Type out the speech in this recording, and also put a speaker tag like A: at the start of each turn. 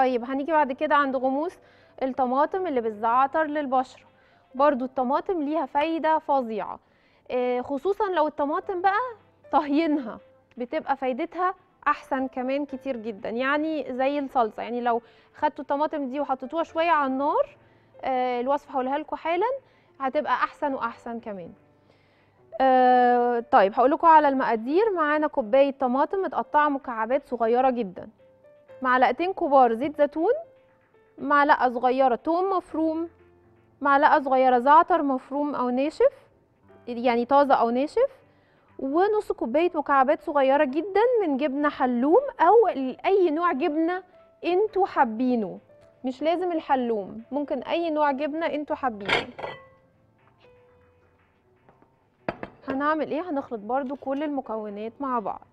A: طيب هنيجي بعد كده عند غموس الطماطم اللي بتزعتر للبشرة برضو الطماطم ليها فايدة فظيعة آه، خصوصا لو الطماطم بقى طهينها بتبقى فايدتها احسن كمان كتير جدا يعني زي الصلصة يعني لو خدتوا الطماطم دي وحطيتوها شوية على النار آه، الوصفة هقولها لكم حالا هتبقى احسن واحسن كمان آه، طيب هقول لكم على المقادير معانا كوبايه طماطم متقطعه مكعبات صغيره جدا معلقتين كبار زيت زيتون معلقه صغيره توم مفروم معلقه صغيره زعتر مفروم او ناشف يعني طازه او ناشف ونص كوبايه مكعبات صغيره جدا من جبنه حلوم او ال- اي نوع جبنه انتوا حابينه مش لازم الحلوم ممكن اي نوع جبنه انتوا حابينه هنعمل ايه هنخلط برضو كل المكونات مع بعض